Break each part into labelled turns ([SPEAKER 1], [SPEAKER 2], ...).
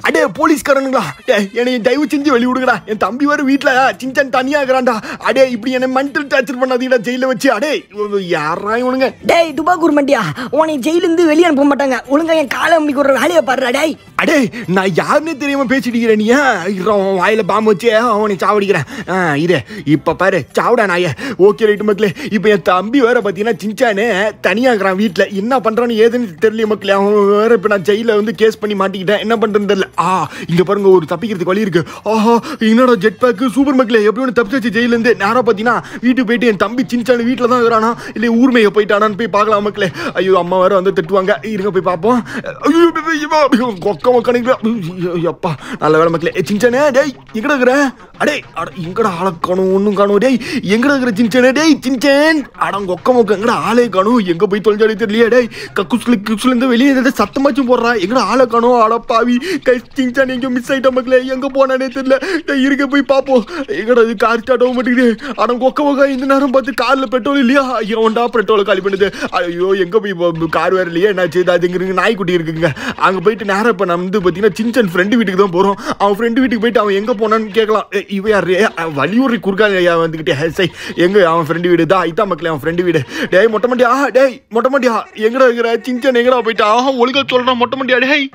[SPEAKER 1] அடே போலீஸ்காரனுங்களா டேய், என்னை தயவு செஞ்சு வெளிய விடுங்கடா என் தம்பி வேற வீட்டுல சின்சான் தனியா இருக்கிறான்டா அடே இப்படி என்ன மென்டல் டார்ச்சர் பண்ணாதீங்கடா ஜெயில வச்சு அடே யாரா இவனுங்க
[SPEAKER 2] டேய் துபா குருமண்டியா உன்னை ஜெயிலிருந்து வெளியே அனுப்ப மாட்டாங்க ஒழுங்கா என் காலை அம்பிக்கு ஒரு வேலையை பாடுறா டேய்
[SPEAKER 1] அடே நான் யாருன்னே தெரியாம பேசிட்டு இருக்கிறேன் நீ இருறா, உன் வாயில பாம்பு வச்சு அவனை சாவடிக்கிறேன் ஆ, இரு இப்ப பாரு சாவடா நாய ஓகே ரைட்டு மக்களே இப்ப என் தம்பி வேற பாத்தீங்கன்னா சின்சானு தனியா இருக்கிறான் வீட்டுல என்ன பண்றான்னு ஏதுன்னு தெரியல மக்களே அவன் வேற இப்ப நான் ஜெயில வந்து கேஸ் பண்ணி மாட்டிக்கிட்டேன் என்ன பண்றதுன்னு தெரியல ஆ இங்க பாருங்க ஒரு தப்பிக்கிறதுக்கு வழி இருக்கு ஆஹா என்னடா ஜெட் பேக்கு சூப்பர் மக்களே எப்படி ஒன்று தப்பிச்சு ஜெயில இருந்து நேரா பாத்தீங்கன்னா வீட்டுக்கு போயிட்டு என் தம்பி சின்சானு வீட்டுல தான் இருக்கிறானா இல்ல ஊர்மையை போயிட்டானான்னு போய் பார்க்கலாம் மக்களே ஐயோ அம்மா வேற வந்து திட்டுவாங்க இருங்க போய் பார்ப்போம் ஐயோ ஐயோ, ஐயோ, கொக்க மக்கானிக்கு அப்பா நல்ல வேலை மக்களே ஏய், சின்சானே டேய் எங்கடா இருக்கிற அடே அட எங்கடா ஆளை காணும் ஒன்றும் காணும் டேய் எங்கடா இருக்கிற சின்சானே டேய் சின்சான் அட கொக்க மொக்க எங்கடா ஆளே காணும் எங்க போய் தொலைஞ்சாலே தெரியலையே டேய் கக்குஸ்ல குஸ்ல இருந்து வெளியே ஏதாவது சத்தமாச்சும் போடுறா எங்கடா ஆளை காணும் அட பாவி கை சின்சான் எங்க மிஸ் ஆயிட்ட மக்களே எங்க போனானே தெரியல டேய் இருக்க போய் பார்ப்போம் எங்கடா இது கார் ஸ்டார்ட் ஆக மாட்டேங்குது அட கொக்க மொக்க இந்த நேரம் பார்த்து கார்ல பெட்ரோல் இல்லையா எவன்டா பெட்ரோல் காலி பண்ணுது ஐயோ எங்க போய் கார் வேற இல்லையா என்னாச்சு அது இங்க இருக்கு நாய்க்குட்டி இருக்குங்க அங்க போயிட்டு நேரம் இப்ப நம்ம வந்து பாத்தீங்கன்னா சின்சன் ஃப்ரெண்டு வீட்டுக்கு தான் போறோம் அவன் ஃப்ரெண்டு வீட்டுக்கு போயிட்டு அவன் எங்க போனான்னு கேட்கலாம் ஏய், இவ யாரு அஹ், வலியூர் குறுக்கா ஐயா வந்துகிட்டே சை எங்க அவன் ஃப்ரெண்டு வீடு தான் ஐத்தா மக்களே அவன் ஃப்ரெண்டு வீடு டேய் மொட்டை மண்டியா டேய் மொட்டை மண்டியா எங்கடா இருக்கிற சின்சன் எங்கடா போயிட்டா ஆஹா ஒழுங்கா சொல்றான் மொட்டை மண்டியா டேய்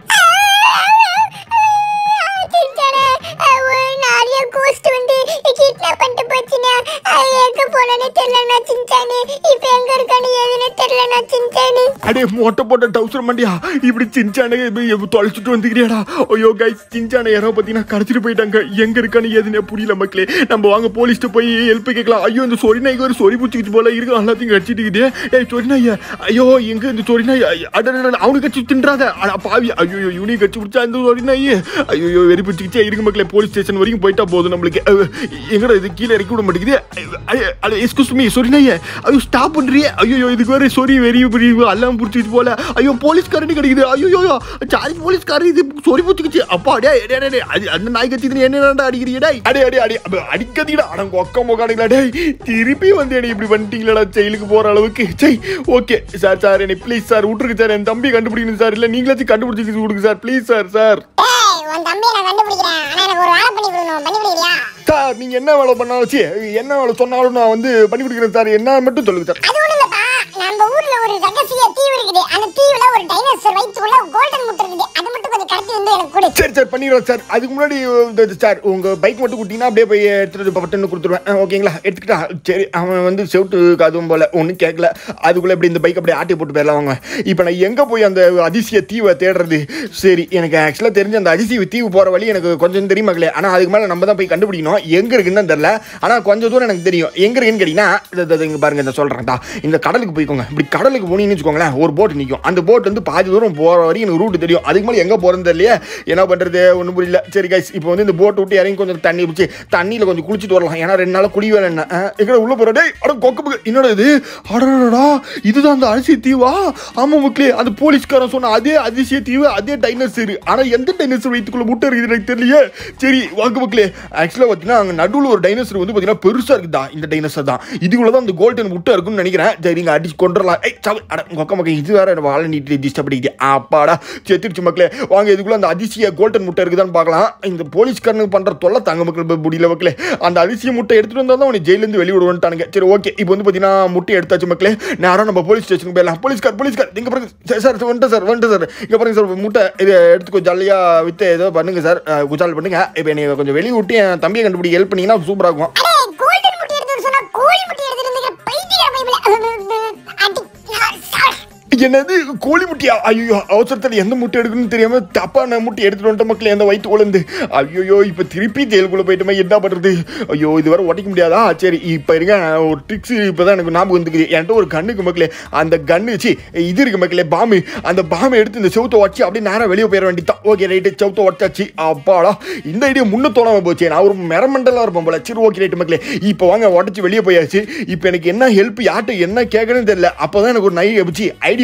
[SPEAKER 3] சின்சானே, அஹ், ஒரு நிறைய ghost வந்து kidnap பண்ணிட்டு போச்சுண்ணே. அது எங்க போனேன்னு தெரியலண்ணா சின்சானே. இப்ப எங்க இருக்கான்னு ஏதுன்னு தெரியலண்ணா சின்சானே.
[SPEAKER 1] அடே மொட்டை போட்ட டவுசர் மண்டியா இப்படி சின்சானை தொலைச்சிட்டு வந்துக்கிறியாடா ஐயோ கைஸ் சின்சானை யாரோ பார்த்தீங்கன்னா கடத்திட்டு போயிட்டாங்க எங்க இருக்கான்னு ஏதுன்னு புரியல மக்களே நம்ம வாங்க போலீஸ்ட்டு போய் ஹெல்ப் கேட்கலாம் ஐயோ இந்த சொரி நாய்க்கு ஒரு சொறி பூச்சிக்கிச்சு போல இருக்கு எல்லாத்தையும் கடிச்சிட்டு இருக்குது ஏய் சொரி நாய் ஐயோ எங்க இந்த சொரி நாய் அட அவனுக்கு கட்சி தின்றாத அட பாவி ஐயோ இவனையும் கட்சி பிடிச்சா இந்த சொரி நாய் ஐயோ வெறி பிடிச்சிக்கிச்சே இருக்கு மக்களே போலீஸ் ஸ்டேஷன் வரைக்கும் போயிட்டா போதும் நம்மளுக்கு அஹ், எங்கடா இது கீழே இறக்கி விட மாட்டேங்குது எஸ்கூஸ் மீ சொரி நாய் ஐயோ ஸ்டாப் பண்றியே ஐயோ இதுக்கு வேற சொரி வெறி பிரிவு எல்லாம் பிடிச்சிட்டு போல ஐயோ போலீஸ்காரனு கிடைக்குது ஐயோ சாரி போலீஸ்காரன் இது சொறி பிடிச்சிக்கிச்சு அப்பா அடே அடே அடே, அடே அது அந்த நாய் கட்சி என்ன அடிக்கிறீங்க டேய் அடே அடே அடே அப்ப அடிக்காதீங்கடா அட கொக்க மொக்கானுங்களா டேய் திருப்பி வந்து என்னை இப்படி பண்ணிட்டீங்களா ஜெயிலுக்கு போற அளவுக்கு சரி ஓகே சார் சார் என்னை ப்ளீஸ் சார் விட்டுருக்கு சார் என் தம்பி கண்டுபிடிக்கணும் சார் இல்லை நீங்களாச்சும் கண்டுபிடிச்சி கொடுங்க சார் ப்ளீஸ் சார் சார்
[SPEAKER 3] டேய், உன் தம்பியை நான் கண்டுபிடிக்கிறேன். ஆனா எனக்கு ஒரு வேலை பண்ணி கொடுக்கணும். பண்ணி கொடுக்குறியா?
[SPEAKER 1] சார் நீங்க என்ன வேலை பண்ணாலும் சரி, என்ன வேலை சொன்னாலும் நான் வந்து பண்ணி கொடுக்குறேன் சார் என்ன மட்டும் சொல்லுங்க சார்
[SPEAKER 3] அது ஒண்ணும் இல்லப்பா. நம்ம ஊர்ல ஒரு ரகசிய தீவு இருக்குது அந்த தீவுல ஒரு டைனோசர் வயிற்றுக்குள்ள கோல்டன் முட்டை இருக்குது அது மட்டும் கொஞ்சம் கடத்தி வந்து எனக்கு கொடு
[SPEAKER 1] சரி சார் பண்ணிடுறோம் சார் அதுக்கு முன்னாடி இந்த சார் உங்க பைக் மட்டும் கொடுத்தீங்கன்னா அப்படியே போய் எடுத்துட்டு பட்டுன்னு கொடுத்துருவேன் ஆ, ஓகேங்களா எடுத்துக்கிட்டா சரி அவன் வந்து செவுட்டு காதுவும் போல ஒன்றும் கேட்கல அதுக்குள்ள இப்படி இந்த பைக் அப்படியே ஆட்டி போட்டு போயிடலாம் வாங்க இப்போ நான் எங்கே போய் அந்த அதிசய தீவை தேடுறது சரி எனக்கு ஆக்சுவலாக தெரிஞ்ச அந்த அதிசய தீவு போகிற வழி எனக்கு கொஞ்சம் தெரியும் மக்களே ஆனால் அதுக்கு மேலே நம்ம தான் போய் கண்டுபிடிக்கணும் எங்கே இருக்குன்னு தான் தெரில ஆனால் கொஞ்சம் தூரம் எனக்கு தெரியும் எங்கே இருக்குன்னு கேட்டிங்கன்னா இது- இது- இது இங்க பாருங்க இந்த சொல்கிறேன்டா இந்த கடலுக்கு போய்க்கோங்க இப்படி கடலுக்கு போனீங்கன்னு வச்சுக்கோங்களேன் ஒரு போட் நிற்கும் அந்த போட் வந்து பாதி தூரம் போகிற வரையும் எனக்கு ரூட் தெரியும் அதுக்கு மேலே எங்கே போகிறது தெரியலையே என்ன பண்ணுறது ஒன்றும் புரியல சரி கைஸ் இப்போ வந்து இந்த போட் விட்டு இறங்கி கொஞ்சம் தண்ணி பிடிச்சி தண்ணியில் கொஞ்சம் குளிச்சுட்டு வரலாம் ஏன்னா ரெண்டு நாள் குடி வேலை என்ன எங்கட உள்ள போகிற டேய் அட கொக்கு என்னோட இது அடடா இதுதான் அந்த அதிசய தீவா ஆமாம் மக்களே அந்த போலீஸ்காரன் சொன்ன அதே அதிசய தீவு அதே டைனோசர் ஆனால் எந்த டைனோசர் வயிற்றுக்குள்ள முட்டை இருக்குது எனக்கு தெரியலையே சரி வாங்க மக்களே ஆக்சுவலாக பார்த்தீங்கன்னா அங்கே நடுவில் ஒரு டைனோசர் வந்து பார்த்தீங்கன்னா பெருசாக இருக்குதா இந்த டைனோசர் தான் இதுக்குள்ள தான் அந்த கோல்டன் முட்டை இருக்குன்னு நினைக்கிறேன் சரி நீங்கள் அடிச்சு கொண்டுடலாம் ஏய் சவ அட கொக்க மக்கள் இது வேற வாழை நீட்டி டிஸ்டர்ப் பண்ணிக்கிது அப்பாடா செத்துருச்சு மக்களே வாங்க இதுக்குள்ள அந்த அதிசய கோல்டன் முட்டை இருக்குதான்னு பார்க்கலாம் இந்த போலீஸ்காரனுக்கு பண்ணுற தொல்லை தங்க மக்கள் இப்ப முடியல மக்களே அந்த அதிசய முட்டை எடுத்துட்டு வந்தால் தான் உனக்கு ஜெயிலேருந்து வெளியே விடுவான்ட்டானுங்க சரி ஓகே இப்போ வந்து பார்த்தீங்கன்னா முட்டை எடுத்தாச்சு மக்களே நேரம் நம்ம போலீஸ் ஸ்டேஷனுக்கு போயிடலாம் போலீஸ்கார் போலீஸ்கார் இங்கே பாருங்க சார், சார் வந்துட்டு சார் வந்துட்டு சார் இங்கே பாருங்க சார் முட்டை இது எடுத்துக்கோ ஜாலியாக வித்து ஏதோ பண்ணுங்க சார் அஹ், குஜால் பண்ணுங்க இப்போ நீங்கள் கொஞ்சம் வெளியே விட்டு என் தம்பியை கண்டுபிடி ஹெல்ப் பண்ணீங்கன்னா சூப்பராக இருக்கும்
[SPEAKER 3] அடே கோல்டன் முட்டை எடுத்து சொன்னா கோழி முட்டை எடுத்துட்டு வந்து பைத்தியக்கார பைபிள அடி சார்
[SPEAKER 1] என்னது கோழி முட்டியா ஐயோ அவசரத்தில் எந்த முட்டை எடுக்கணும்னு தெரியாம தப்பான முட்டை எடுத்துட்டு வந்துட்ட மக்கள் எந்த வயிற்று உழந்து ஐயோ இப்போ திருப்பி ஜெயிலுக்குள்ள போயிட்டோமே என்ன பண்றது ஐயோ இது வரை உடைக்க முடியாதா சரி இப்போ இருங்க ஒரு ட்ரிக்ஸ் இப்போ தான் எனக்கு ஞாபகம் வந்துக்குது என்கிட்ட ஒரு கண்ணுக்கு மக்களே அந்த கண்ணு வச்சு இது இருக்கு மக்களே பாம்பு அந்த பாம்பை எடுத்து இந்த செவுத்தை உடச்சி அப்படியே நேரம் வெளியே போயிட வேண்டியதான் ஓகே ரைட்டு செவுத்தை உடச்சாச்சு அப்பாடா இந்த ஐடியா முன்ன தோணாம போச்சு நான் ஒரு மெரமெண்டலாக இருப்பேன் போல சரி ஓகே ரைட்டு மக்களே இப்போ வாங்க உடச்சி வெளியே போயாச்சு இப்போ எனக்கு என்ன ஹெல்ப் யார்கிட்ட என்ன கேட்கணும்னு தெரியல அப்போ தான் எனக்கு ஒரு நை வச்சு ஐடியா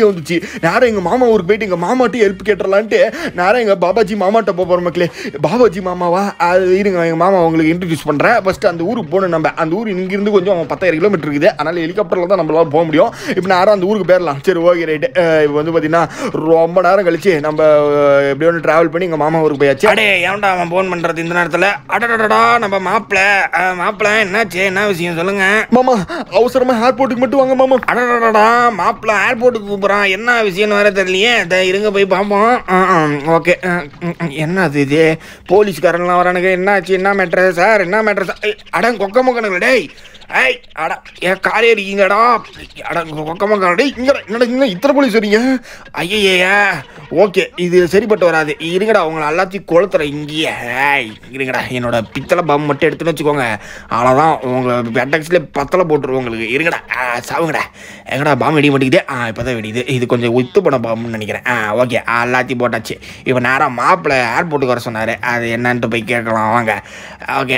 [SPEAKER 1] ஐடியா வந்துச்சு நேரம் எங்கள் மாமா ஊருக்கு போயிட்டு எங்கள் மாமாட்டையும் ஹெல்ப் கேட்டுறலான்ட்டு நேரம் எங்கள் பாபாஜி மாமாட்ட போகிறோம் மக்களே பாபாஜி மாமாவா அது இருங்க எங்கள் மாமா உங்களுக்கு இன்ட்ரடியூஸ் பண்ணுறேன் ஃபஸ்ட்டு அந்த ஊருக்கு போகணும் நம்ம அந்த ஊர் இங்கிருந்து கொஞ்சம் பத்தாயிரம் கிலோமீட்டர் இருக்குது அதனால் ஹெலிகாப்டரில் தான் நம்மளால போக முடியும் இப்போ நேரம் அந்த ஊருக்கு போயிடலாம் சரி ஓகே ரைட்டு இப்போ வந்து பார்த்தீங்கன்னா ரொம்ப நேரம் கழிச்சு நம்ம அஹ், எப்படியோ ஒன்று ட்ராவல் பண்ணி எங்கள் மாமா ஊருக்கு போயாச்சு
[SPEAKER 4] அடே ஏன்டா அவன் ஃபோன் பண்றது இந்த நேரத்துல அடடடடா நம்ம மாப்பிள மாப்பிள என்னாச்சு என்ன விஷயம் சொல்லுங்க
[SPEAKER 1] மாமா அவசரமாக ஏர்போர்ட்டுக்கு மட்டும் வாங்க மாமா
[SPEAKER 4] அடடடடா மாப்பிள ஏர்போர்ட்டுக்கு கூப்பிட்றான் என்ன விஷயம்னு வேற தெரியலையே இதை இருங்க போய் பார்ப்போம் ஓகே என்னது இது போலீஸ்காரன்லாம் வரானுங்க என்னாச்சு என்ன மேட்ரு சார் என்ன மேட்ரு சார் அட கொக்க மொக்கனுங்கள டேய் ஐய் அட ஏன் காரே இருக்கீங்கடா அட கொக்க மொக்கன டேய் இங்க
[SPEAKER 1] என்னடா இங்க இத்தனை போலீஸ் வரீங்க
[SPEAKER 4] ஐயய்யா ஓகே இது சரிப்பட்டு வராது இருங்கடா உங்களை எல்லாத்தையும் கொளுத்துறேன் இங்கேயே ஏய் இருங்கடா என்னோட பித்தளை பம் மட்டும் எடுத்துன்னு வச்சுக்கோங்க அவ்வளோதான் உங்கள் பெட்டக்ஸ்ல பத்தலை போட்டுருவோம் உங்களுக்கு இருங்கடா ஆ, சாவுங்கடா எங்கடா பாம் வெடி மாட்டேங்குது ஆ இப்போ தான் வெடியுது இது கொஞ்சம் உத்து போன பாம்புன்னு நினைக்கிறேன் ஆ ஓகே எல்லாத்தையும் போட்டாச்சு இப்போ நேராக மாப்பிள்ளை ஏர்போர்ட்டுக்கு வர சொன்னார் அது என்னன்ட்டு போய் கேட்கலாம் வாங்க ஓகே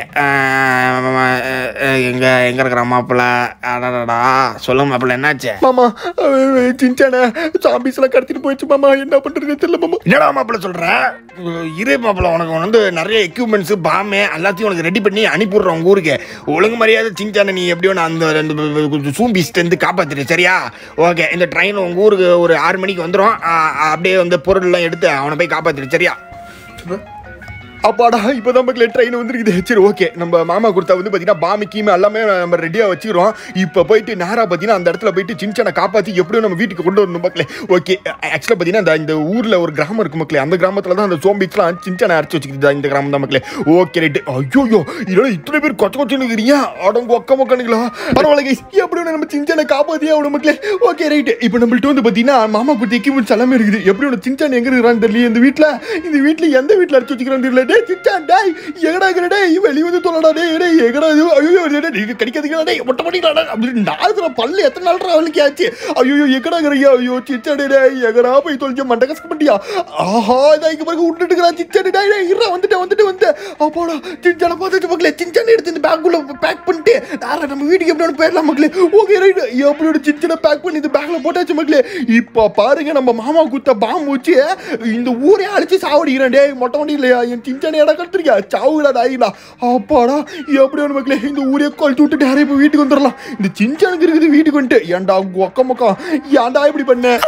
[SPEAKER 4] எங்கே எங்கே இருக்கிற மாப்பிள்ளை அடடா சொல்லுங்க மாப்பிள்ளை என்னாச்சு
[SPEAKER 1] மாமா அஹ், சின்சான சாம்பிஸ்லாம் கடத்திட்டு போயிடுச்சு மாமா என்ன பண்றதுன்னு தெரியல மாமா
[SPEAKER 4] என்னடா மாப்பிள்ள சொல்ற இரு மாப்பிள்ள உனக்கு வந்து நிறைய எக்யூப்மெண்ட்ஸ் பாமே எல்லாத்தையும் உனக்கு ரெடி பண்ணி அனுப்பிடுறோம் உங்க ஊருக்கு ஒழுங்கு மரியாதை சிஞ்சான நீ எப்படியோ நான் அந்த ரெண்டு சூம்பிஸ்டேருந்து காப்பாத்திட்டு சரியா ஓகே இந்த ட்ரெயின் உங்க ஊருக்கு ஒரு ஆறு மணிக்கு வந்துடும் அப்படியே வந்து பொருள்லாம் எடுத்து அவனை போய் காப்பாத்திட்டு சரியா
[SPEAKER 1] அப்பாடா இப்போதான் மக்களே ட்ரெயின் வந்துருக்குது சரி ஓகே நம்ம மாமா கொடுத்தா வந்து பார்த்தீங்கன்னா பாமி கீமை எல்லாமே நம்ம ரெடியாக வச்சுக்கிறோம் இப்போ போயிட்டு நேராக பார்த்தீங்கன்னா அந்த இடத்துல போயிட்டு சின்சானை காப்பாற்றி எப்படியும் நம்ம வீட்டுக்கு கொண்டு வரணும் மக்களே ஓகே ஆக்சுவலாக பார்த்தீங்கன்னா இந்த இந்த ஊரில் ஒரு கிராமம் இருக்கு மக்களே அந்த கிராமத்தில் தான் அந்த சோம்பிக்ஸ்லாம் சின்சானை அரைச்சி வச்சுக்கிட்டு இந்த கிராமம் தான் மக்களே ஓகே ரைட்டு ஐயோ இதோட இத்தனை பேர் கொச்ச கொச்சுன்னு இருக்கிறீங்க அடங்கு ஒக்க மொக்கனுங்களா பரவாயில்ல கைஸ் எப்படியும் நம்ம சின்சானை காப்பாற்றியே ஆகணும் மக்களே ஓகே ரைட்டு இப்போ நம்மள்ட்ட வந்து பார்த்தீங்கன்னா மாமா கொடுத்த எக்யூப்மெண்ட்ஸ் எல்லாமே இருக்குது எப்படி ஒன்று சின்சான் எங்கே இருக்கிறான்னு தெரியல இந்த வீட்டில் இந்த வீட்டில் எந்த வீட்டில் அரைச்சி வச்சுக்கிறான்னு தெரியல டேய் சின்சான் டேய் எங்கடா இருக்கிற டேய் வெளிய வந்து சொல்லடா டேய் டேய் எங்கடா இது ஐயோ டேய் நீங்க கடிக்காதீங்களா டேய் ஒட்ட பண்ணிக்கலாடா அப்படி நாளுக்குற பல்லு எத்தனை நாள் அவளுக்கு ஆச்சு ஐயோ எங்கடா இருக்கிறீங்க ஐயோ சின்சான் டேய் எங்கடா போய் தொலைஞ்ச மண்டை கசக்க பண்ணியா ஆஹா இதான் இங்க பாருங்க விட்டுட்டு இருக்கிறான் சின்சான் டேய் டேய் இருடா வந்துட்டு வந்துட்டு வந்து அப்பாடா சின்சான பார்த்துட்டு மக்களே சின்சான் எடுத்து இந்த பேக்குள்ள பேக் பண்ணிட்டு நேரா நம்ம வீட்டுக்கு எப்படி போயிடலாம் மக்களே ஓகே ரைட் எப்படி சின்ன பேக் பண்ணி இந்த பேக்ல போட்டாச்சு மக்களே இப்போ பாருங்க நம்ம மாமா குத்த பாம்பு வச்சு இந்த ஊரே அழிச்சு சாவடிக்கிறேன் டேய் மொட்டை வண்டி இல்லையா என் சின்ன இடம் கட்டுறியா சாவுடா டாயிடா அப்பாடா எப்படி ஒன்று மக்களே இந்த ஊரே கொளுத்து விட்டு நேரம் இப்போ வீட்டுக்கு வந்துடலாம் இந்த சின்சானுக்கு இருக்குது வீட்டுக்கு வந்துட்டு ஏன்டா ஒக்க மொக்கம் ஏன்டா இப்படி பண்ண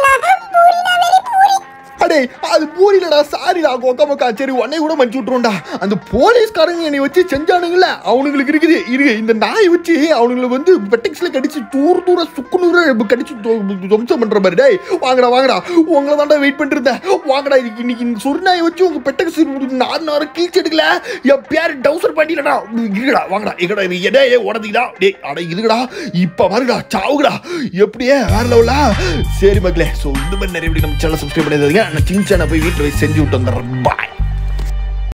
[SPEAKER 1] அடே அது பூரிலடா சாரிடா கொக்க மக்கா சரி உன்னை கூட மன்னிச்சு விட்டுருவோம்டா அந்த போலீஸ்காரங்க என்னை வச்சு செஞ்சானுங்கள அவனுங்களுக்கு இருக்குது இரு இந்த நாய் வச்சு அவனுங்களை வந்து பெட்டெக்ஸ்ல கடிச்சு தூர தூர சுக்குநூற கடிச்சு தொ- துவம்சம் பண்ற மாதிரி டேய் வாங்கடா வாங்கடா உங்களை தான்டா வெயிட் பண்ணிட்டு இருந்தேன் வாங்கடா இதுக்கு இன்னைக்கு இந்த சொர்நாயை வச்சு உங்க பெட்டெக்ஸ் நாலு நேரம் கிழிச்சு எடுக்கல என் பேர் டவுசர் பண்ணிடடா இருடா வாங்கடா எங்கடா இது எடே உடதிடா டேய் அட இருடா இப்ப பாருடா சாவுடா எப்படியே வேற லெவலா சரி மக்களே ஸோ இந்த மாதிரி நிறைய வீடியோ நம்ம சேனல் சப்ஸ்கிரைப் பண்ணிடுங்க நான் சின்சான போய் வீட்டில் போய் செஞ்சு விட்டு வந்துடுறேன் பாய்